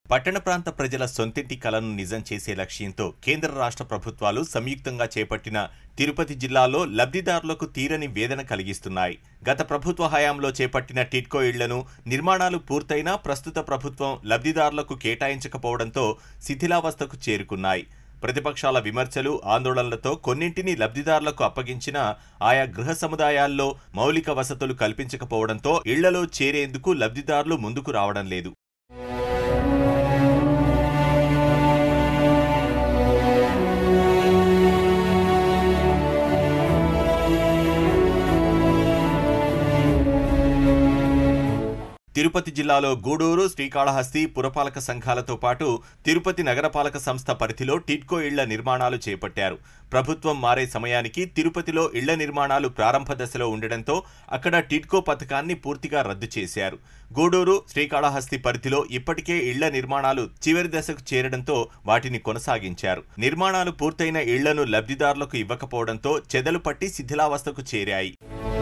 పట్టణ ప్రాంత ప్రజల సొంతింటి కలను నిజం చేసే లక్ష్యంతో కేంద్ర రాష్ట్ర ప్రభుత్వాలు సంయుక్తంగా చేపట్టిన తిరుపతి జిల్లాలో లబ్ధిదారులకు తీరని వేదన కలిగిస్తున్నాయి గత ప్రభుత్వ హయాంలో చేపట్టిన టిట్కో ఇళ్లను నిర్మాణాలు పూర్తయినా ప్రస్తుత ప్రభుత్వం లబ్ధిదారులకు కేటాయించకపోవడంతో శిథిలావస్థకు చేరుకున్నాయి ప్రతిపక్షాల విమర్శలు ఆందోళనలతో కొన్నింటిని లబ్ధిదారులకు అప్పగించినా ఆయా గృహ సముదాయాల్లో మౌలిక వసతులు కల్పించకపోవడంతో ఇళ్లలో చేరేందుకు లబ్ధిదారులు ముందుకు రావడం లేదు తిరుపతి జిల్లాలో గూడూరు శ్రీకాళహస్తి పురపాలక సంఘాలతో పాటు తిరుపతి నగరపాలక సంస్థ పరిధిలో టిడ్కో ఇళ్ల నిర్మాణాలు చేపట్టారు ప్రభుత్వం మారే సమయానికి తిరుపతిలో ఇళ్ల నిర్మాణాలు ప్రారంభ దశలో ఉండడంతో అక్కడ టిడ్కో పథకాన్ని పూర్తిగా రద్దు చేశారు గూడూరు శ్రీకాళహస్తి పరిధిలో ఇప్పటికే ఇళ్ల నిర్మాణాలు చివరి దశకు చేరడంతో వాటిని కొనసాగించారు నిర్మాణాలు పూర్తయిన ఇళ్లను లబ్ధిదారులకు ఇవ్వకపోవడంతో చెదలు పట్టి శిథిలావస్థకు చేరాయి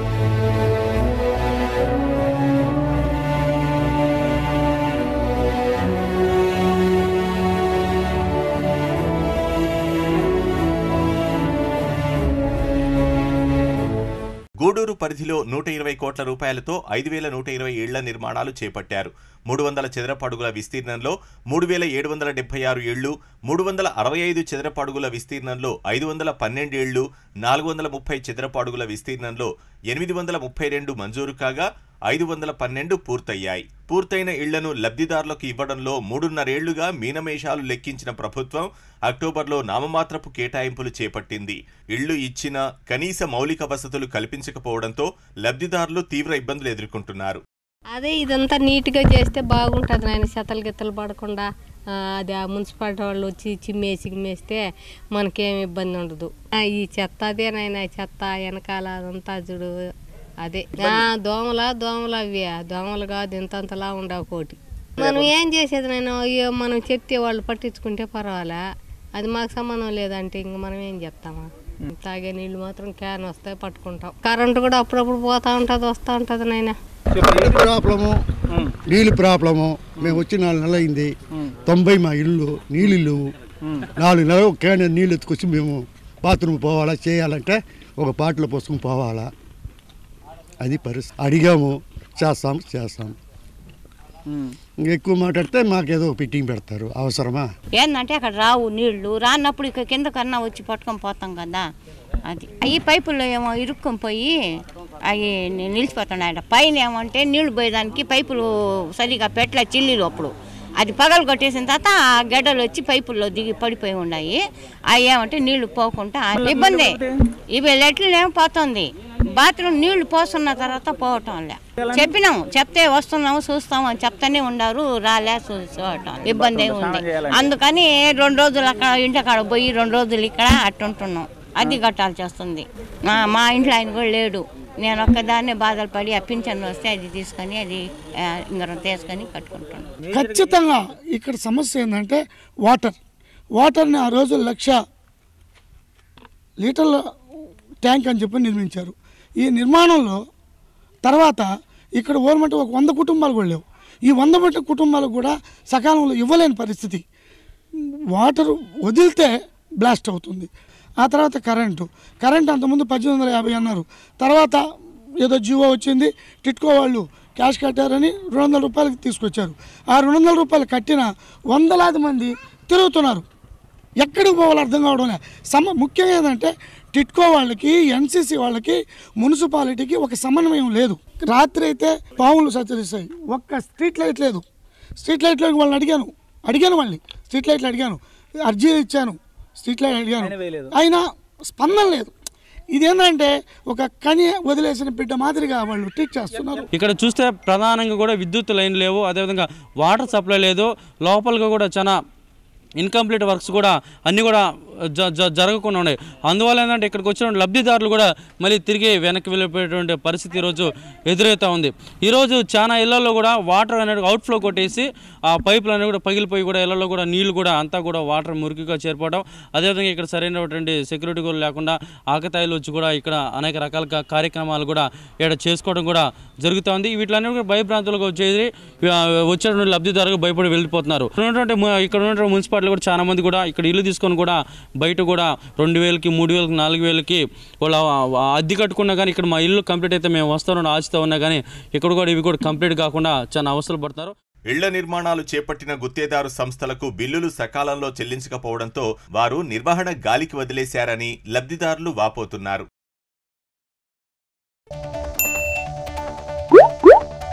గూడూరు పరిధిలో నూట ఇరవై కోట్ల రూపాయలతో ఐదు వేల నూట ఇరవై ఇళ్ల నిర్మాణాలు చేపట్టారు మూడు వందల చదరపు అడుగుల విస్తీర్ణంలో మూడు వేల ఏడు వందల డెబ్బై ఆరు ఇళ్లు మూడు వందల అరవై ఐదు చదరపు అడుగుల విస్తీర్ణంలో ఐదు వందల పన్నెండు ఇళ్లు నాలుగు వందల ముప్పై చదరపు అడుగుల విస్తీర్ణంలో ఎనిమిది వందల ముప్పై రెండు మంజూరు కాగా ఐదు వందల పన్నెండు పూర్తయ్యాయి పూర్తయిన ఇళ్లను లబ్ధిదారులకు ఇవ్వడంలో మూడున్నరేళ్లుగా మీనమేషాలు లెక్కించిన ప్రభుత్వం అక్టోబర్లో నామమాత్రపు కేటాయింపులు చేపట్టింది ఇళ్లు ఇచ్చినా కనీస మౌలిక వసతులు కల్పించకపోవడంతో లబ్ధిదారులు తీవ్ర ఇబ్బందులు ఎదుర్కొంటున్నారు అదే ఇదంతా నీట్గా చేస్తే బాగుంటుంది నాయన చెత్తలు గిత్తలు పడకుండా ఆ, అది ఆ మున్సిపాలిటీ వాళ్ళు వచ్చి చిమ్మేసి చిమ్మేస్తే మనకేం ఇబ్బంది ఉండదు ఆ, ఈ చెత్త అదే నాయన చెత్త వెనకాల అదంతా చూడు అదే ఆ, దోమల దోమలు అవి దోమలు కాదు ఇంతంతలా ఉండవు కోటి మనం ఏం చేసేది నేను అయ్యో మనం చెప్తే వాళ్ళు పట్టించుకుంటే పర్వాలే అది మాకు సంబంధం లేదంటే ఇంక మనం ఏం చెప్తామా తాగే నీళ్ళు మాత్రం క్యాన్ వస్తాయి పట్టుకుంటాం కరెంటు కూడా అప్పుడప్పుడు పోతా ఉంటుంది వస్తూ ఉంటుంది నాయన నీళ్ళు ప్రాబ్లము నీళ్ళు ప్రాబ్లము మేము వచ్చి నాలుగు నెలలు అయింది తొంభై మా ఇల్లు నీళ్ళు లేవు నాలుగు నెలలు క్యాన్ నీళ్ళు ఎత్తుకొచ్చి మేము బాత్రూమ్ పోవాలా చేయాలంటే ఒక పాటలో పోసుకుని పోవాలా అది పరిస్థితి అడిగాము చేస్తాం చేస్తాం ఇంకా ఎక్కువ మాట్లాడితే మాకేదో ఫిట్టింగ్ పెడతారు అవసరమా ఏంటంటే అక్కడ రావు నీళ్లు రానప్పుడు ఇక కింద కన్నా వచ్చి పట్టుకొని పోతాం కదా అది ఈ పైపుల్లో ఏమో ఇరుక్కొని పోయి అవి నిలిచిపోతున్నాయి పైన ఏమంటే నీళ్లు పోయేదానికి పైపులు సరిగా పెట్టలే చిల్లీలు అప్పుడు అది పగలు కొట్టేసిన తర్వాత ఆ గడ్డలు వచ్చి పైపుల్లో దిగి పడిపోయి ఉన్నాయి అవి ఏమంటే నీళ్లు పోకుండా ఇబ్బంది ఇవి లెట్లు ఏమో పోతుంది బాత్రూమ్ నీళ్లు పోస్తున్న తర్వాత పోవటం లే చెప్పినాము చెప్తే వస్తున్నాము చూస్తాము అని చెప్తానే ఉన్నారు రాలే చూ- చూడటం ఇబ్బంది ఏమి ఉంది అందుకని రెండు రోజులు అక్కడ ఇంటి అక్కడ పోయి రెండు రోజులు ఇక్కడ అట్టుంటున్నాం అది కట్టాల్సి వస్తుంది మా మా ఇంట్లో ఆయన కూడా లేడు నేను ఒక్కదాన్నే బాధలు పడి ఆ పింఛన్ వస్తే అది తీసుకొని అది ఆ, ఇంగరం తీసుకొని కట్టుకుంటాను ఖచ్చితంగా ఇక్కడ సమస్య ఏంటంటే వాటర్ వాటర్ని ఆ రోజు లక్ష లీటర్ల ట్యాంక్ అని చెప్పి నిర్మించారు ఈ నిర్మాణంలో తర్వాత ఇక్కడ ఓర్మంటే ఒక వంద కుటుంబాలు కూడా లేవు ఈ వంద మట్టి కుటుంబాలకు కూడా సకాలంలో ఇవ్వలేని పరిస్థితి వాటర్ వదిలితే బ్లాస్ట్ అవుతుంది ఆ తర్వాత కరెంటు కరెంట్ అంతకుముందు పద్దెనిమిది వందల యాభై అన్నారు తర్వాత ఏదో జియో వచ్చింది టిట్కో వాళ్ళు క్యాష్ కట్టారని రెండు వందల రూపాయలకి తీసుకొచ్చారు ఆ రెండు వందల రూపాయలు కట్టిన వందలాది మంది తిరుగుతున్నారు ఎక్కడికి పోవాలో అర్థం కావడం లే సమ ముఖ్యంగా ఏంటంటే టిట్కో వాళ్ళకి ఎన్సీసీ వాళ్ళకి మున్సిపాలిటీకి ఒక సమన్వయం లేదు రాత్రి అయితే పాములు సంచరిస్తాయి ఒక్క స్ట్రీట్ లైట్ లేదు స్ట్రీట్ లైట్లో వాళ్ళని అడిగాను అడిగాను వాళ్ళని స్ట్రీట్ లైట్లు అడిగాను అర్జీ ఇచ్చాను స్ట్రీట్ లైట్ అడిగాను అయినా స్పందన లేదు ఇదేంటంటే ఒక కని వదిలేసిన బిడ్డ మాదిరిగా వాళ్ళు ట్రీట్ చేస్తున్నారు ఇక్కడ చూస్తే ప్రధానంగా కూడా విద్యుత్ లైన్ లేవు అదేవిధంగా వాటర్ సప్లై లేదు లోపలగా కూడా చాలా ఇన్కంప్లీట్ వర్క్స్ కూడా అన్నీ కూడా జ- జ- జరగకుండా ఉన్నాయి అందువల్ల ఏంటంటే ఇక్కడికి వచ్చిన లబ్ధిదారులు కూడా మళ్ళీ తిరిగి వెనక్కి వెళ్ళిపోయేటువంటి పరిస్థితి ఈరోజు ఎదురవుతా ఉంది ఈరోజు చాలా ఇళ్లలో కూడా వాటర్ అనేది అవుట్ఫ్లో కొట్టేసి ఆ పైపులు అనేవి కూడా పగిలిపోయి కూడా ఇళ్లలో కూడా నీళ్లు కూడా అంతా కూడా వాటర్ మురికిగా చేరిపోవడం అదేవిధంగా ఇక్కడ సరైనటువంటి సెక్యూరిటీ కూడా లేకుండా ఆకతాయిలు వచ్చి కూడా ఇక్కడ అనేక రకాల కా- కార్యక్రమాలు కూడా ఇక్కడ చేసుకోవడం కూడా జరుగుతోంది వీటిలన్నీ కూడా భయభ్రాంతులకు వచ్చేది ఆ, వచ్చేటువంటి లబ్ధిదారులకు భయపడి వెళ్ళిపోతున్నారు ఇక్కడ ఉన్నటువంటి ము- ఇక్కడ ఉన్నటువంటి మున్సిపాలిటీ కూడా చాలా మంది కూడా ఇక్కడ ఇల్లు తీసుకొని కూడా బయట కూడా రెండు వేలకి మూడు వేలకి నాలుగు వేలకి వాళ్ళ ఆ అద్దె కట్టుకున్నా కానీ ఇక్కడ మా ఇల్లు కంప్లీట్ అయితే మేము వస్తామని ఆశతో ఉన్నా కానీ ఇక్కడ కూడా ఇవి కూడా కంప్లీట్ కాకుండా చాలా అవసరం పడుతున్నారు ఇళ్ల నిర్మాణాలు చేపట్టిన గుత్తేదారు సంస్థలకు బిల్లులు సకాలంలో చెల్లించకపోవడంతో వారు నిర్వహణ గాలికి వదిలేశారని లబ్ధిదారులు వాపోతున్నారు